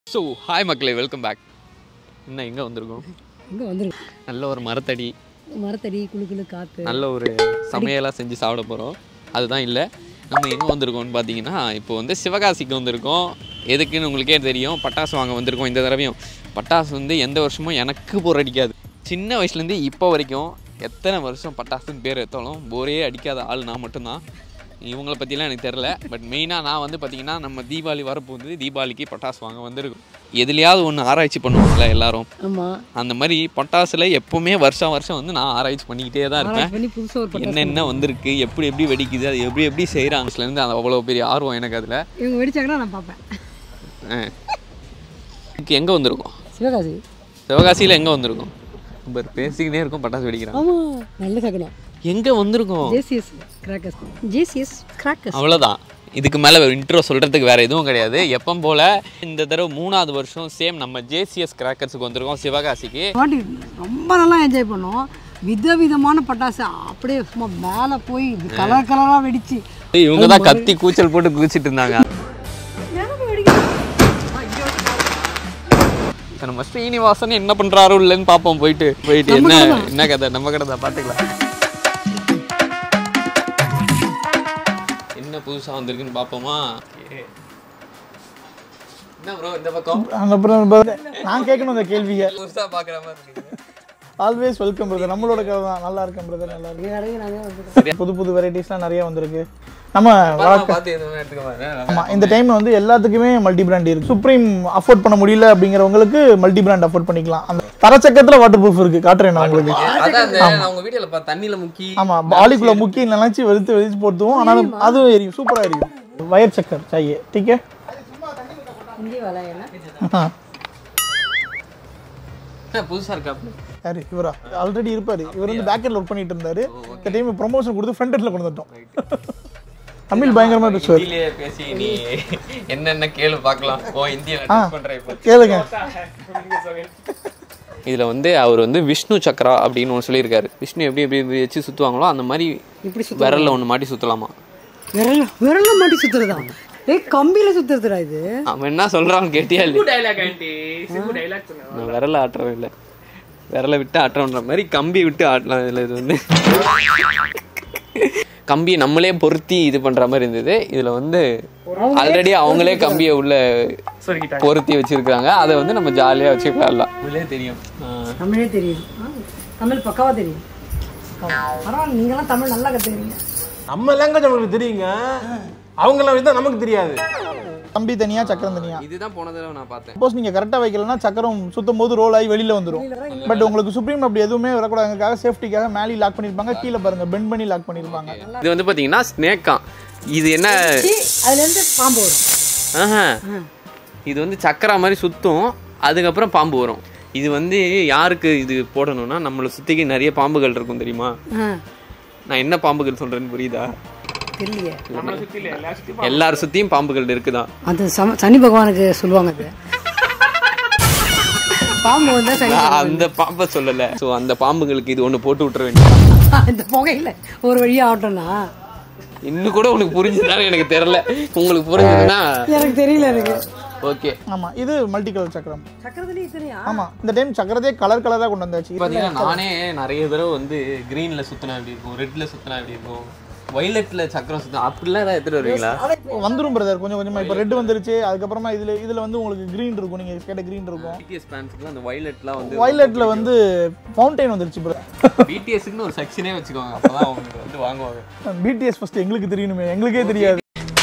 So hi மக்களே welcome back என்ன எங்கே வந்திருக்கோம் இங்கே வந்துருக்கு நல்ல ஒரு மரத்தடி மரத்தடி குளு குளு காற்று நல்ல ஒரு சமையலாக செஞ்சு சாப்பிட போகிறோம் அதுதான் இல்லை நம்ம எங்கே வந்திருக்கோம்னு பார்த்தீங்கன்னா இப்போ வந்து சிவகாசிக்கு வந்திருக்கோம் எதுக்குன்னு உங்களுக்கே தெரியும் பட்டாசு வாங்க வந்திருக்கோம் இந்த தடவையும் பட்டாசு வந்து எந்த வருஷமும் எனக்கு போர் அடிக்காது சின்ன வயசுலேருந்து இப்போ வரைக்கும் எத்தனை வருஷம் பட்டாசுன்னு பேர் எடுத்தாலும் போரே அடிக்காத ஆள் நான் மட்டும்தான் இவங்கள பற்றிலாம் எனக்கு தெரில பட் மெயினாக நான் வந்து பார்த்தீங்கன்னா நம்ம தீபாவளி வரப்போகுது தீபாவளிக்கு பட்டாசு வாங்க வந்திருக்கோம் எதுலையாவது ஒன்று ஆராய்ச்சி பண்ணுவாங்கல்ல எல்லாரும் ஆமாம் அந்த மாதிரி பட்டாசுல எப்பவுமே வருஷம் வருஷம் வந்து நான் ஆராய்ச்சி பண்ணிக்கிட்டே தான் இருப்பேன் ஆராய்ச்சி பண்ணி புதுசாக ஒரு பட்டாசு என்னென்ன வந்திருக்கு எப்படி எப்படி வெடிக்குது அது எப்படி எப்படி செய்கிறாங்கலேருந்து அது அவ்வளோ பெரிய ஆர்வம் எனக்கு அதில் இவங்க வெடிச்சாங்கன்னா நான் பார்ப்பேன் இதுக்கு எங்கே வந்திருக்கோம் சிவகாசி சிவகாசியில் எங்கே வந்திருக்கோம் பட் பேசிக்கிட்டே இருக்கும் பட்டாசு வெடிக்கிறான் ஆமாம் நல்ல சகனம் எங்கே வந்திருக்கோம் ஜேசிஎஸ் கிராக்கர்ஸ் ஜேசிஎஸ் கிராக்கர்ஸ் அவ்வளோதான் இதுக்கு மேலே இன்ட்ரோ சொல்கிறதுக்கு வேறு எதுவும் கிடையாது எப்பவும் போல் இந்த தடவை மூணாவது வருஷம் சேம் நம்ம ஜேசிஎஸ் கிராக்கர்ஸுக்கு வந்திருக்கோம் சிவகாசிக்கு பாட்டி ரொம்ப நல்லா என்ஜாய் பண்ணோம் விதவிதமான பட்டாசு அப்படியே சும்மா மேலே போய் கலர் கலராக வெடிச்சு இவங்க தான் கத்தி கூச்சல் போட்டு குதிச்சிட்டு இருந்தாங்க இப்ப நம்ம ஸ்ரீனிவாசன் என்ன பண்றாரோ இல்லைன்னு பார்ப்போம் போயிட்டு போயிட்டு என்ன என்ன கதை நம்ம கதை தான் பார்த்துக்கலாம் என்ன புதுசா வந்திருக்குன்னு பார்ப்போமா என்ன ப்ரோ இந்த பக்கம் அப்புறம் brother, நான் கேட்கணும் இந்த கேள்வியை புதுசா பார்க்குற மாதிரி இருக்கு ஆல்வேஸ் வெல்கம் பிரதர் நம்மளோட கதை தான் நல்லா இருக்கேன் பிரதர் நல்லா இருக்கு நிறைய நாங்கள் புது புது வெரைட்டிஸ்லாம் நிறைய வந்திருக்கு நம்ம பார்த்து எதுவும் எடுத்துக்க பாரு ஆமா இந்த டைம்ல வந்து எல்லாத்துக்குமே மல்டி பிராண்ட் இருக்கு சுப்ரீம் அஃபோர்ட் பண்ண முடியல அப்படிங்கிறவங்களுக்கு மல்டி பிராண்ட் அஃபோர்ட் பண்ணிக்கலாம் அந்த தரச்சக்கத்துல வாட்டர் ப்ரூஃப் இருக்கு காட்டுறேன் நான் உங்களுக்கு அதான் அந்த நான் உங்க வீடியோல பா தண்ணியில முக்கி ஆமா பாலிக்குள்ள முக்கி நினைச்சு வெளுத்து வெளுத்து போட்டுவோம் ஆனாலும் அதுவும் எரியும் சூப்பரா எரியும் வயர் சக்கர் சாயே டீக்கே இங்கே வேலை என்ன என்ன புதுசா இருக்கா யாரு இவரா ஆல்ரெடி இருப்பாரு இவர் வந்து பேக்கெட்ல ஒர்க் பண்ணிட்டு இருந்தாரு இந்த டைம் ப்ரொமோஷன் கொடுத்து ஃப்ரண்ட் ஹெட்ல கொண்டு வந்துட்டோம் தமிழ் பயங்கரமா பேசுவார் ஹிந்தியிலே பேசி நீ என்னென்ன கேளு பார்க்கலாம் ஓ இந்தியில பண்ற இப்போ கேளுங்க இதுல வந்து அவர் வந்து விஷ்ணு சக்கரா அப்படின்னு ஒன்று சொல்லியிருக்காரு விஷ்ணு எப்படி எப்படி எப்படி வச்சு சுத்துவாங்களோ அந்த மாதிரி இப்படி விரல்ல ஒன்று மாட்டி சுத்தலாமா விரல விரல மாட்டி சுத்துறதா ஏய் கம்பியில சுத்துறதுடா இது அவன் என்ன சொல்றான் கேட்டியா இல்லையா நான் விரல ஆட்டுறவன் இல்லை விரலை விட்டு ஆட்டுறன்ற மாதிரி கம்பி விட்டு ஆட்டலாம் இதில் இது வந்து கம்பியை நம்மளே பொருத்தி இது பண்ற மாதிரி இருந்தது இதுல வந்து ஆல்ரெடி அவங்களே கம்பியை உள்ள பொருத்தி வச்சிருக்காங்க அதை வந்து நம்ம ஜாலியா வச்சு விளையாடலாம் உள்ளே தெரியும் தமிழே தெரியுது ஆ, தமிழ் பக்காவா தெரியும் பரவாயில்ல நீங்களாம் தமிழ் நல்லா கற்றுக்கிறீங்க நம்ம லாங்குவேஜ் அவங்களுக்கு தெரியுங்க அவங்க லாங்குவேஜ் தான் நமக்கு தெரியாது கம்பி தனியா சக்கரம் தனியா இதுதான் போன தடவை நான் பார்த்தேன் சப்போஸ் நீங்க கரெக்டா வைக்கலன்னா சக்கரம் சுத்தும் போது ரோல் ஆகி வெளியில வந்துரும் பட் உங்களுக்கு சுப்ரீம் அப்படி எதுவுமே வரக்கூடாதுக்காக சேஃப்டிக்காக மேலே லாக் பண்ணிருப்பாங்க கீழே பாருங்க பெண்ட் பண்ணி லாக் பண்ணிருப்பாங்க இது வந்து பாத்தீங்கன்னா ஸ்னேக்கா இது என்ன அதுலேருந்து பாம்பு வரும் ஆஹா. இது வந்து சக்கரா மாதிரி சுத்தும் அதுக்கப்புறம் பாம்பு வரும் இது வந்து யாருக்கு இது போடணும்னா நம்மளை சுத்திக்கு நிறைய பாம்புகள் இருக்கும் தெரியுமா ஆ நான் என்ன பாம்புகள் சொல்றேன்னு புரியுதா தெரியலையே எல்லார் சுத்தியும் பாம்புகள் இருக்குதான் அந்த சம சனி பகவானுக்கு சொல்லுவாங்க அது பாம்பு வந்தா சனி நான் அந்த பாம்பை சொல்லல சோ அந்த பாம்புகளுக்கு இது ஒண்ணு போட்டு விட்டுற வேண்டியது இந்த புகையில ஒரு வழியா ஆட்டோம்னா இன்னும் கூட உனக்கு புரிஞ்சுதானே எனக்கு தெரியல உங்களுக்கு புரிஞ்சதுன்னா எனக்கு தெரியல எனக்கு ஓகே ஆமா இது மல்டி கலர் சக்கரம் சக்கரத்துலேயே இத்தனையா ஆமா இந்த டைம் சக்கரத்தையே கலர் கலரா கொண்டு வந்தாச்சு பாத்தீங்கன்னா நானே நிறைய தடவை வந்து கிரீன்ல சுத்தினா எப்படி இருக்கும் ரெட்ல சுத்தினா எப்படி இருக்கும் வயலட்ல சக்கரம் சுத்தினா அப்படிலாம் ஏதாவது எடுத்துட்டு வருவீங்களா வந்துரும் பிரதர் கொஞ்சம் கொஞ்சமா இப்போ ரெட் வந்துருச்சு அதுக்கப்புறமா இதுல இதுல வந்து உங்களுக்கு கிரீன் இருக்கும் நீங்க கேட்ட கிரீன் இருக்கும் பிடிஎஸ் ஃபேன்ஸ்க்குலாம் அந்த வயலட்லாம் வந்து வயலட்ல வந்து ஃபவுண்டைன் வந்துருச்சு பிரதர் பிடிஎஸ்க்குன்னு ஒரு செக்ஷனே வச்சுக்கோங்க அப்பதான் அவங்க வந்து வாங்குவாங்க பிடிஎஸ் ஃபர்ஸ்ட் எங்களுக்கு தெரியுமே எங்களுக்கே தெரியாது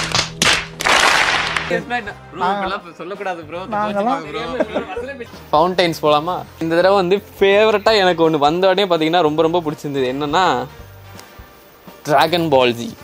சொல்லக்கூடாது ப்ரோ ஃபவுண்டைன்ஸ் போலாமா இந்த தடவை வந்து ஃபேவரட்டா எனக்கு ஒன்று வந்த உடனே பார்த்தீங்கன்னா ரொம்ப ரொம்ப பிடிச்சிருந்தது என்னன்னா டிராகன் பால் ஜி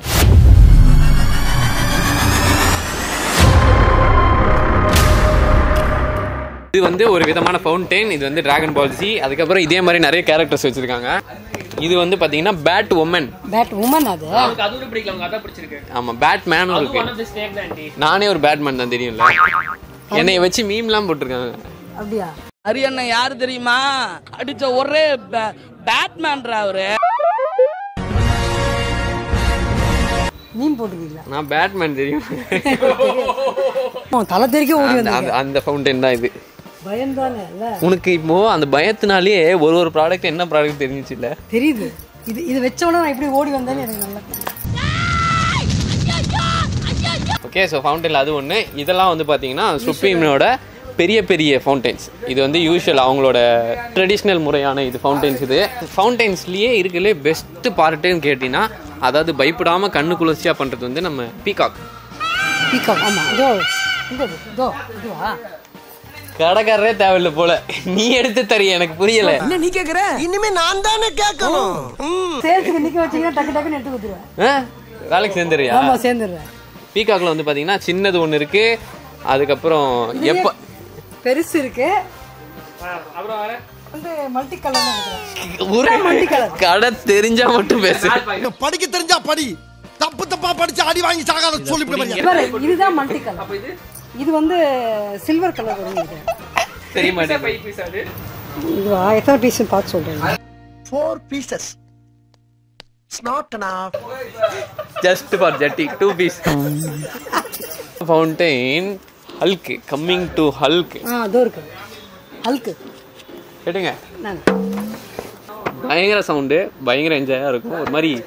இது வந்து ஒரு விதமான ஃபவுண்டைன் இது வந்து டிராகன் பால் ஜி அதுக்கப்புறம் இதே மாதிரி நிறைய கேரக்டர்ஸ் வச்சிருக்காங்க இது வந்து பாத்தீங்கன்னா பேட் உமன் பேட் உமன் அது ஆமா பேட்மேன் இருக்கு நானே ஒரு பேட்மேன் தான் தெரியும்ல என்னைய வச்சு மீம்லாம் போட்டிருக்காங்க அப்படியா அரியண்ணன் யாரு தெரியுமா அடிச்ச ஒரே பே- பேட்மேன்ரா அவரு மீன் போட்டுருக்கீங்களா நான் பேட்மேன் தெரியும் அவன் தலை தெறிக்க ஓடி அந்த- வந்தீங்க அந்த- அந்த ஃபவுண்டைன் தான் இது பயம்தானே இல்ல உனக்கு இப்போ அந்த பயத்தினாலேயே ஒரு ஒரு ப்ராடக்ட் என்ன ப்ராடக்ட் தெரிஞ்சிச்சு இல்ல தெரியுது இது இது வச்சவொடனே நான் இப்படி ஓடி வந்தேன்னு எனக்கு நல்லா தெரியும். ஓகே ஸோ ஃபவுண்டைனில் அது ஒன்று இதெல்லாம் வந்து பார்த்தீங்கன்னா சுப்ரீமோட பெரிய பெரிய ஃபவுண்டைன்ஸ் இது வந்து யூஷுவல் அவங்களோட ட்ரெடிஷ்னல் முறையான இது ஃபவுண்டைன்ஸ் இது ஃபவுண்டைன்ஸ்லேயே இருக்கலே பெஸ்ட்டு பார்ட்டுன்னு கேட்டிங்கன்னா அதாவது பயப்படாமல் கண்ணு குளிர்ச்சியாக பண்ணுறது வந்து நம்ம பீகாக் பீகாக் ஆமா இதோ இந்த இது, இதோ இதுவா கடைக்காரரே தேவையில்லை போல நீ எடுத்து தரிய எனக்கு புரியல இனிமே நான் தானே கேட்கணும் சேல்ஸுக்கு நிக்க வச்சீங்கன்னா டக்கு டக்குன்னு எடுத்து கொடுத்துருவேன் ஆ? வேலைக்கு சேர்ந்துறியா ஆமா சேர்ந்துடுவேன் பீகாக்ல வந்து பார்த்தீங்கன்னா சின்னது ஒன்று இருக்கு அதுக்கப்புறம் எப்போ பெருசு இருக்கு வந்து மல்டி கலர் நினைக்கிறேன் ஒரு கடை தெரிஞ்சா மட்டும் பேசு படிக்க தெரிஞ்சா படி தப்பு தப்பா படிச்சு அடி வாங்கி சாகாத சொல்லிவிட பாரு, இதுதான் மல்டி கலர் இது வந்து சில்வர் கலர் வரும் நினைக்கிறேன். தெரிய மாட்டேங்குது இதுவா எத்தனை பீஸ் பார்த்து சொல்றேன் four pieces it's not enough just for ஜட்டி two piece fountain Hulk coming to Hulk ஆ அதோ இருக்கு ஹல்க்கு கேட்டுங்க நான் பயங்கர சவுண்டு பயங்கர என்ஜாயாக இருக்கும் ஒரு மாதிரி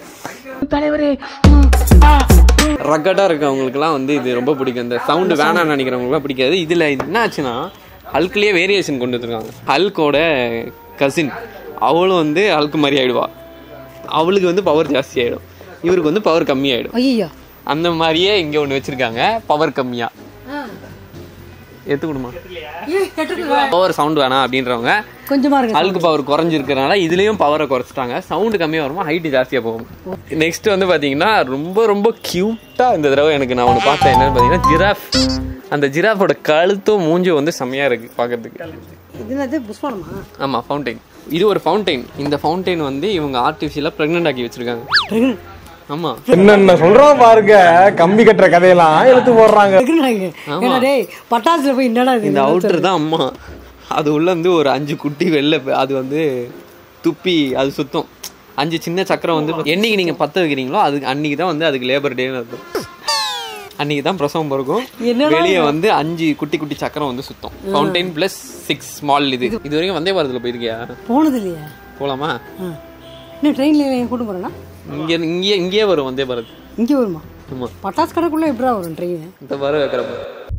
ரக்கடாக இருக்கவங்களுக்குலாம் வந்து இது ரொம்ப பிடிக்கும் இந்த சவுண்டு வேணாம்னு நினைக்கிறவங்களுக்குலாம் பிடிக்காது இதில் என்ன ஆச்சுன்னா ஹல்க்லேயே வேரியேஷன் கொண்டு வந்துருக்காங்க ஹல்கோட கசின் அவளும் வந்து ஹல்க் மாதிரி ஆயிடுவா அவளுக்கு வந்து பவர் ஜாஸ்தி ஆகிடும் இவருக்கு வந்து பவர் கம்மியாயிடும் ஐயோ அந்த மாதிரியே இங்கே ஒன்று வச்சுருக்காங்க பவர் கம்மியாக எடுத்துக்கணுமா பவர் சவுண்ட் வேணாம் அப்படின்றவங்க கொஞ்சமா இருக்கு அழுக்கு பவர் குறைஞ்சிருக்கிறனால இதுலயும் பவரை குறைச்சிட்டாங்க சவுண்டு கம்மியாக வருமா ஹைட்டு ஜாஸ்தியாக போகும் நெக்ஸ்ட் வந்து பார்த்தீங்கன்னா ரொம்ப ரொம்ப க்யூட்டாக இந்த தடவை எனக்கு நான் ஒன்று பார்த்தேன் என்னன்னு பார்த்தீங்கன்னா ஜிராஃப் அந்த ஜிராஃபோட கழுத்தும் மூஞ்சும் வந்து செம்மையாக இருக்குது பார்க்கறதுக்கு இது என்னது புஷ்பனமா ஆமாம் ஃபவுண்டைன் இது ஒரு ஃபவுண்டைன் இந்த ஃபவுண்டைன் வந்து இவங்க ஆர்டிஃபிஷியலாக ப்ரெக்னென்ட் ஆக்கி வச்சிருக்காங்க ஆமாம் என்னென்ன சொல்றோம் பாருங்க கம்பி கட்டுற கதையெல்லாம் எடுத்து போடுறாங்க ஏன்னா டேய் பட்டாசுல போய் என்னடா இது இந்த அவுட்டர் தான் அம்மா அது உள்ள வந்து ஒரு அஞ்சு குட்டி வெளில ப- அது வந்து துப்பி அது சுத்தம் அஞ்சு சின்ன சக்கரம் வந்து என்னைக்கு நீங்க பத்த வைக்கிறீங்களோ அதுக்கு அன்னைக்கு தான் வந்து அதுக்கு லேபர் டேன்னு அர்த்தம் அன்னைக்கு தான் பிரசவம் பிறக்கும் வெளியே வந்து அஞ்சு குட்டி குட்டி சக்கரம் வந்து சுத்தம் ஃபவுண்டைன் பிளஸ் சிக்ஸ் ஸ்மால் இது இது வரைக்கும் வந்தே பாரதில் போயிருக்கியா போனது இல்லையா போலாமா ஆ. இன்னும் ட்ரெயின்ல கூட்டு போறேன்னா இங்கே இங்கே இங்கேயே வரும் வந்தே பாரத் இங்கே வருமா ஆமா பட்டாசு கடைக்குள்ள எப்படா வரும் ட்ரெயின் இந்த வர வைக்கிறப்ப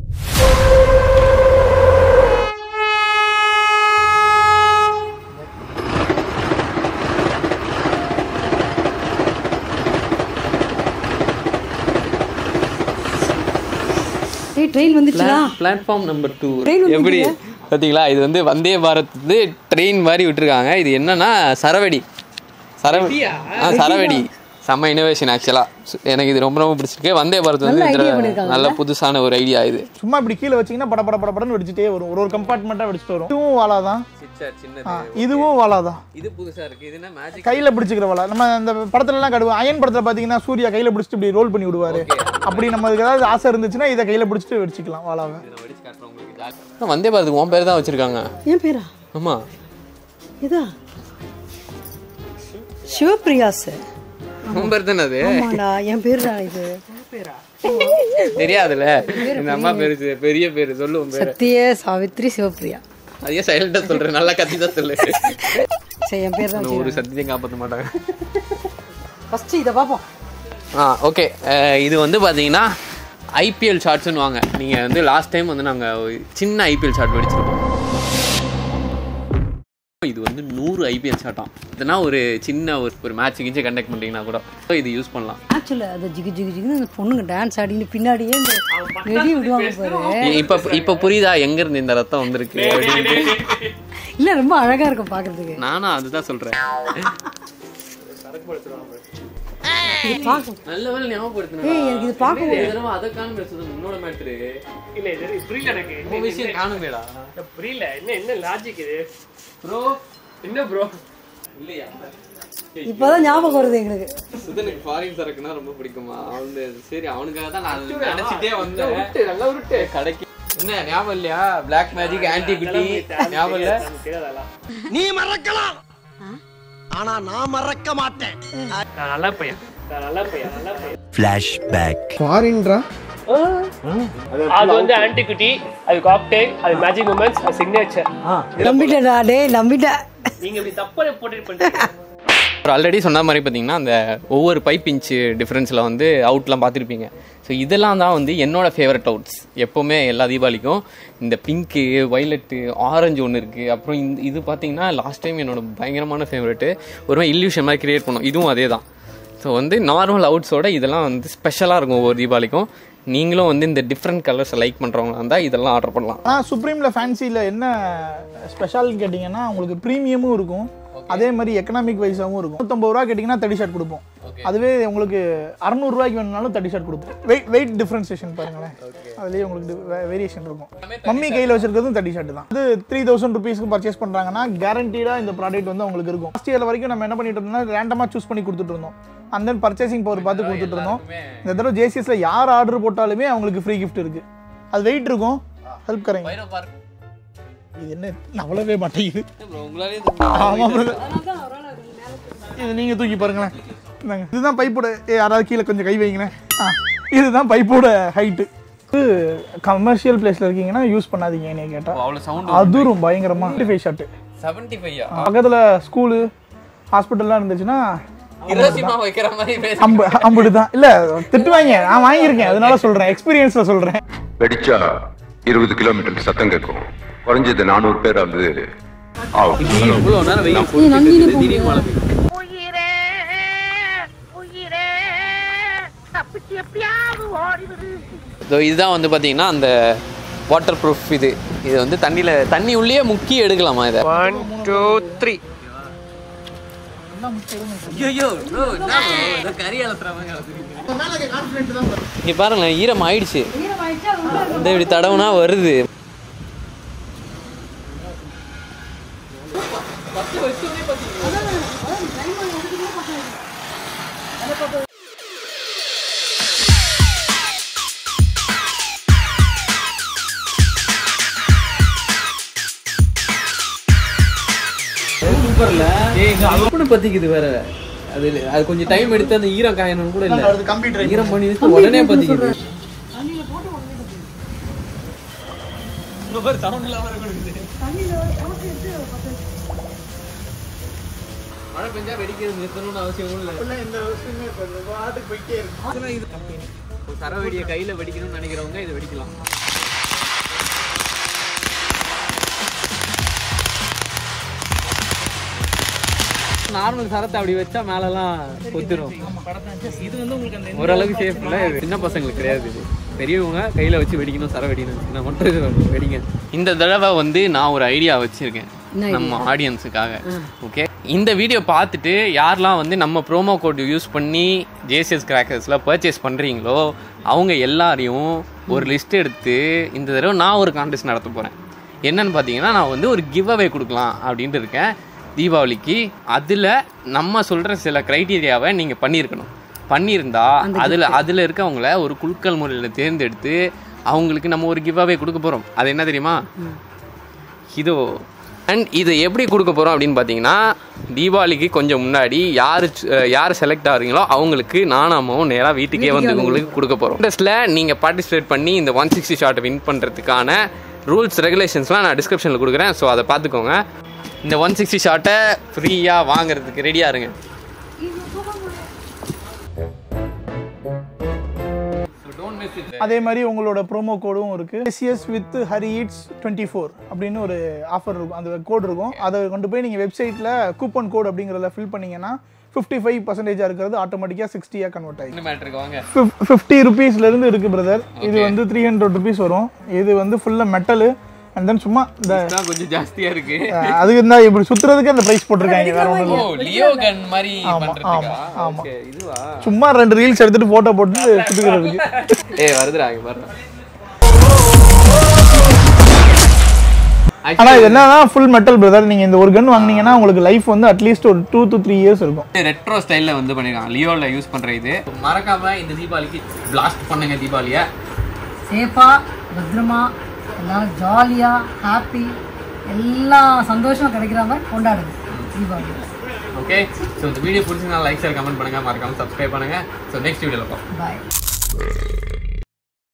டேய் ட்ரெயின் வந்துச்சுடா பிளாட்ஃபார்ம் நம்பர் டூ Train வந்து எப்படி பார்த்தீங்களா இது வந்து வந்தே பாரத் வந்து ட்ரெயின் மாதிரி விட்டுருக்காங்க இது என்னன்னா சரவெடி சரவெடி ஆ சரவெடி செம்ம இனோவேஷன் ஆக்சுவலாக எனக்கு இது ரொம்ப ரொம்ப பிடிச்சிருக்கு வந்தே பாரத் வந்து நல்ல idea இதுல பண்ணிருக்காங்க. நல்ல புதுசான ஒரு ஐடியா இது சும்மா இப்படி கீழே வச்சீங்கன்னா பட பட பட படன்னு வெடிச்சிட்டே வரும் ஒரு ஒரு கம்பார்ட்மெண்ட்டாக வெடிச்சிட்டு வரும் இதுவும் வாலா தான் சின்னது இதுவும் வாலா தான் இது புதுசா இருக்கு இது என்ன மேஜிக் கையில பிடிச்சிக்கிற வாலா நம்ம அந்த படத்துல எல்லாம் கடுவோம் அயன் படத்துல பாத்தீங்கன்னா சூர்யா கையில பிடிச்சிட்டு இப்படி ரோல் பண்ணி விடுவாரு அப்படி நம்மளுக்கு ஏதாவது ஆசை இருந்துச்சுன்னா இதை கையில பிடிச்சிட்டு வெடிச்சிக்கலாம் வாலாவை வெடிச்சு காட்டுறேன் உங்களுக்கு ஜாலி வந்தே பாரத் உன் பேர் தான் வச்சிருக்காங்க என் பேரா ஆமா இதா சிவபிரியாஸ் உன் பேர் தானே அது ஆமாடா என் பேருடா இது தெரியாதுல்ல இந்த அம்மா பேரு இது பெரிய பேரு சொல்லு உன் பேரு சத்திய சாவித்ரி சிவபிரியா அதையே சைலண்டா சொல்றேன் நல்லா கத்தி தான் சொல்லு சரி என் பேர் தான் இன்னும் ஒரு சத்தியத்தையும் காப்பாற்ற மாட்டாங்க ஃபர்ஸ்ட் இதை பார்ப்போம் ஆ ஓகே இது வந்து பார்த்தீங்கன்னா ஐபிஎல் ஷார்ட்ஸ்னு வாங்க நீங்கள் வந்து லாஸ்ட் டைம் வந்து நாங்கள் சின்ன ஐபிஎல் ஷார்ட் வெடிச்சிருப்போம் இது வந்து நூறு ஐபிஎல் ஷார்ட்டாம் இதுனா ஒரு சின்ன ஒரு ஒரு மேட்ச் கிஞ்சு கண்டக்ட் பண்ணிட்டீங்கன்னா கூட So இது யூஸ் பண்ணலாம் ஆக்சுவலி அது ஜிகு ஜிகு ஜிகுன்னு அந்த பொண்ணுங்க டான்ஸ் ஆடின்னு பின்னாடியே இந்த வெளியே விடுவாங்க பாரு இப்போ இப்போ புரியுதா எங்கேருந்து இந்த ரத்தம் வந்திருக்கு அப்படின்ட்டு இல்ல ரொம்ப அழகா இருக்கும் பாக்குறதுக்கு நானும் அதுதான் சொல்கிறேன் இது பார்க்க நல்ல வேலை ஞாபகப்படுத்தினா ஏய் எனக்கு இது பார்க்க ஒரு தடவை அதை காணும் பேசுறது உன்னோட மேட்ரு இல்ல இது புரியல எனக்கு உன் விஷயம் காணுமேடா புரியல என்ன என்ன லாஜிக் இது ப்ரோ என்ன ப்ரோ இல்லையா இப்பதான் ஞாபகம் வருது எங்களுக்கு சுதனுக்கு ஃபாரின் சரக்குனா ரொம்ப பிடிக்குமா அவனு சரி அவனுக்காக தான் நான் அதை நினைச்சிட்டே வந்தேன் நல்லா உருட்டு கடைக்கு என்ன ஞாபகம் இல்லையா பிளாக் மேஜிக் ஆன்டி குட்டி ஞாபகம் இல்ல தெரியாதெல்லாம் நீ மறக்கலாம் ஆனா நான் மறக்க மாட்டேன் நான் நல்ல பையன் நல்லா பையன் நல்லா பையன் ஃப்ளாஷ்பேக் ஃபாரின்ரா அது வந்து ஆன்டிகுட்டி அது காக்டெயில் அது மேஜிக் மூமெண்ட்ஸ் அது சிக்னேச்சர் நம்பிட்டேடா டேய் நம்பிட்டேன் நீங்க இப்படி தப்பா போட்டு பண்ணிட்டீங்க ஆல்ரெடி சொன்ன மாதிரி பார்த்தீங்கன்னா அந்த ஒவ்வொரு பைப் இன்ச்சு டிஃப்ரென்ஸில் வந்து அவுட்லாம் பார்த்துருப்பீங்க ஸோ இதெல்லாம் தான் வந்து என்னோட ஃபேவரட் அவுட்ஸ் எப்போவுமே எல்லா தீபாவளிக்கும் இந்த பிங்க்கு வைலட்டு ஆரஞ்சு ஒன்று இருக்குது அப்புறம் இந்த இது பார்த்தீங்கன்னா லாஸ்ட் டைம் என்னோட பயங்கரமான ஃபேவரெட்டு ஒரு மாதிரி இல்யூஷன் மாதிரி கிரியேட் பண்ணோம் இதுவும் அதே தான் ஸோ வந்து நார்மல் அவுட்ஸோட இதெல்லாம் வந்து ஸ்பெஷலாக இருக்கும் ஒவ்வொரு தீபாவளிக்கும் நீங்களும் வந்து இந்த டிஃப்ரெண்ட் கலர்ஸை லைக் பண்ணுறவங்களா இருந்தால் இதெல்லாம் ஆர்டர் பண்ணலாம் ஆனால் சுப்ரீமில் ஃபேன்சியில் என்ன ஸ்பெஷால்னு கேட்டிங்கன்னா உங்களுக்கு ப்ரீமியமும் இருக்கும் அதே மாதிரி எக்கனாமிக் வைஸாகவும் இருக்கும் நூற்றம்பது ரூபா கேட்டிங்கன்னா தேர்ட்டி ஷர்ட் கொடுப்போம் அதுவே உங்களுக்கு அறநூறுவாய்க்கு வேணும்னாலும் தேர்ட்டி ஷர்ட் கொடுப்போம் வெயிட் வெயிட் டிஃப்ரென்சேஷன் பாருங்களேன் அதுலேயே உங்களுக்கு வேரியேஷன் இருக்கும் மம்மி கையில் வச்சிருக்கிறதும் தேர்ட்டி ஷர்ட் தான் இது த்ரீ தௌசண்ட் ருபீஸ்க்கு பர்ச்சேஸ் பண்ணுறாங்கன்னா கேரண்டீடாக இந்த ப்ராடக்ட் வந்து உங்களுக்கு இருக்கும் ஃபஸ்ட் இயர் வரைக்கும் நம்ம என்ன பண்ணிட்டு இருந்தோம்னா ரேண்டமாக சூஸ் பண்ணி கொடுத்துட்டு இருந்தோம் அண்ட் தென் பர்ச்சேசிங் பவர் பார்த்து கொடுத்துட்டு இருந்தோம் இந்த தடவை ஜேசிஎஸ்ல யார் ஆர்டர் போட்டாலுமே அவங்களுக்கு ஃப்ரீ கிஃப்ட் இருக்கு அது வெயிட் இருக்கும் ஹெல்ப் கரைங்க இது என்ன நவளவே மாட்டேங்குது ஆமா brother. இது நீங்க தூக்கி பாருங்களேன் இந்தாங்க. இதுதான் பைப்போட ஏ யாராவது கீழே கொஞ்சம் கை வைங்களேன் ஆ இதுதான் பைப்போட ஹைட்டு இது கமர்ஷியல் பிளேஸ்ல இருக்கீங்கன்னா யூஸ் பண்ணாதீங்க என்னைய கேட்டா அவ்வளோ சவுண்ட் அதுவும் பயங்கரமா ஃபைவ் ஷாட்டு செவன்ட்டி ஃபைவ் பக்கத்துல ஸ்கூலு ஹாஸ்பிட்டல்லாம் இருந்துச்சுன்னா இரசியமாக வைக்கிற மாதிரி பேச அம்பு அம்புட்டு தான் இல்ல திட்டுவாங்க நான் வாங்கியிருக்கேன் அதனால சொல்றேன் எக்ஸ்பீரியன்ஸ்ல சொல்றேன் வெடிச்சா இருபது கிலோமீட்டருக்கு சத்தம் கேட்கும் குறைஞ்சது நானூறு பேர் வந்து ஆகும் இவ்வளோ நேரம் வெயில் போட்டு திடீர்னு மழை பெய்யும். இதோ இதுதான் வந்து பார்த்தீங்கன்னா அந்த வாட்டர் ப்ரூஃப் இது இது வந்து தண்ணியில் தண்ணி உள்ளேயே முக்கி எடுக்கலாமா இதை ஒன் டூ த்ரீ ஐயோ இங்கே பாருங்களேன் ஈரம் ஆயிடுச்சு இந்த இப்படி தடவுனா வருது சூப்பர்ல அப்படி பத்திக்குது வேற அது அது கொஞ்சம் டைம் எடுத்து அந்த ஈரம் காயணும் கூட இல்ல கம்ப்யூட்டர் ஈரம் பண்ணி வச்சு உடனே பத்திக்குது மழை பெஞ்சா வெடிக்கிறது நிறுத்தணும்னு அவசியம் இல்லை சர வெடியை கையில வெடிக்கணும்னு நினைக்கிறவங்க இதை வெடிக்கலாம் நார்மல் சரத்தை அப்படி வச்சா மேலெல்லாம் கொத்திரும் இது வந்து உங்களுக்கு ஓரளவுக்கு சேஃப் இல்லை சின்ன பசங்களுக்கு கிடையாது இது பெரியவங்க கையில் வச்சு வெடிக்கணும் சர வெடிக்கணும் நான் மட்டும் இது வெடிங்க இந்த தடவை வந்து நான் ஒரு ஐடியா வச்சுருக்கேன் நம்ம ஆடியன்ஸுக்காக ஓகே இந்த வீடியோ பார்த்துட்டு யாரெல்லாம் வந்து நம்ம ப்ரோமோ கோட் யூஸ் பண்ணி ஜேசிஎஸ் கிராக்கர்ஸில் பர்ச்சேஸ் பண்ணுறீங்களோ அவங்க எல்லாரையும் ஒரு லிஸ்ட் எடுத்து இந்த தடவை நான் ஒரு கான்டெஸ்ட் நடத்த போகிறேன் என்னன்னு பார்த்தீங்கன்னா நான் வந்து ஒரு கிவ் அவே கொடுக்கலாம் அப்படின்ட்டு இருக்கேன் தீபாவளிக்கு அதில் நம்ம சொல்கிற சில க்ரைட்டீரியாவை நீங்கள் பண்ணியிருக்கணும் பண்ணியிருந்தா அதில் அதில் இருக்கவங்கள ஒரு குழுக்கள் முறையில் தேர்ந்தெடுத்து அவங்களுக்கு நம்ம ஒரு கிவ் அவே கொடுக்க போகிறோம் அது என்ன தெரியுமா இதோ அண்ட் இது எப்படி கொடுக்க போகிறோம் அப்படின்னு பார்த்தீங்கன்னா தீபாவளிக்கு கொஞ்சம் முன்னாடி யார் யார் செலக்ட் ஆகுறீங்களோ அவங்களுக்கு நானாமாவும் நேராக வீட்டுக்கே வந்து உங்களுக்கு கொடுக்க போகிறோம் இன்ட்ரெஸ்ட்டில் நீங்கள் பார்ட்டிசிபேட் பண்ணி இந்த ஒன் சிக்ஸ்டி ஷார்ட்டை வின் பண்ணுறதுக்கான ரூல்ஸ் ரெகுலேஷன்ஸ்லாம் நான் டிஸ்கிரிப்ஷனில் கொடுக்குறேன் ஸோ அதை பார்த்துக்கோங்க இந்த ஒன் சிக்ஸ்டி ஷார்ட்டை ஃப்ரீயாக வாங்குறதுக்கு ரெடியாக இருங்க அதே மாதிரி உங்களோட ப்ரோமோ கோடும் இருக்கு SS with Hari eats twenty four அப்படின்னு ஒரு ஆஃபர் இருக்கும் அந்த கோட் இருக்கும் அதை கொண்டு போய் நீங்கள் வெப்சைட்டில் கூப்பன் கோட் அப்படிங்கிறத ஃபில் பண்ணீங்கன்னா ஃபிஃப்டி ஃபைவ் பர்சன்டேஜாக இருக்கிறது ஆட்டோமேட்டிக்காக சிக்ஸ்டியாக கன்வெர்ட் ஆகி என்ன மேட்ருக்கு வாங்க ஃபிஃப்டி ருபீஸ்லேருந்து இருக்குது பிரதர் இது வந்து த்ரீ ஹண்ட்ரட் ருபீஸ் வரும் இது வந்து ஃபுல்லாக மெட்டலு அண்ட் தென் சும்மா இந்த இதுதான் கொஞ்சம் ஜாஸ்தியாக இருக்கு அஹ், அதுக்கு இருந்தால் இப்படி சுற்றுறதுக்கு அந்த ப்ரைஸ் போட்டிருக்காங்க வேற ஒன்றும் ஓ லியோ கன் மாதிரி ஆமா, பண்ணுறதுக்கா ஆமா, ஆமா. ஓகே இதுவா சும்மா ரெண்டு ரீல்ஸ் எடுத்துட்டு ஃபோட்டோ போட்டு சுற்றுக்கிறதுக்கு ஏய் வருதுடா இங்க பாருங்க ஆனா இது என்னன்னா ஃபுல் மெட்டல் பிரதர் நீங்க இந்த ஒரு கன் வாங்குனீங்கன்னா உங்களுக்கு லைஃப் வந்து அட்லீஸ்ட் ஒரு டூ to த்ரீ இயர்ஸ் இருக்கும் ரெட்ரோ ஸ்டைல்ல வந்து பண்ணிருக்காங்க லியோல யூஸ் பண்ற இது மறக்காம இந்த தீபாவளிக்கு பிளாஸ்ட் பண்ணுங்க தீபாவளிய சேஃபாக பத்திரமா எல்லாரும் ஜாலியாக ஹாப்பி எல்லா சந்தோஷமும் கிடைக்கிற மாதிரி கொண்டாடுங்க தீபாவளி ஓகே ஸோ இந்த வீடியோ பிடிச்சிருந்தா லைக் ஷேர் கமெண்ட் பண்ணுங்க மறக்காம சப்ஸ்கிரைப் பண்ணுங்க ஸோ நெக்ஸ்ட் வீடியோவில் பார்ப்போம் பாய்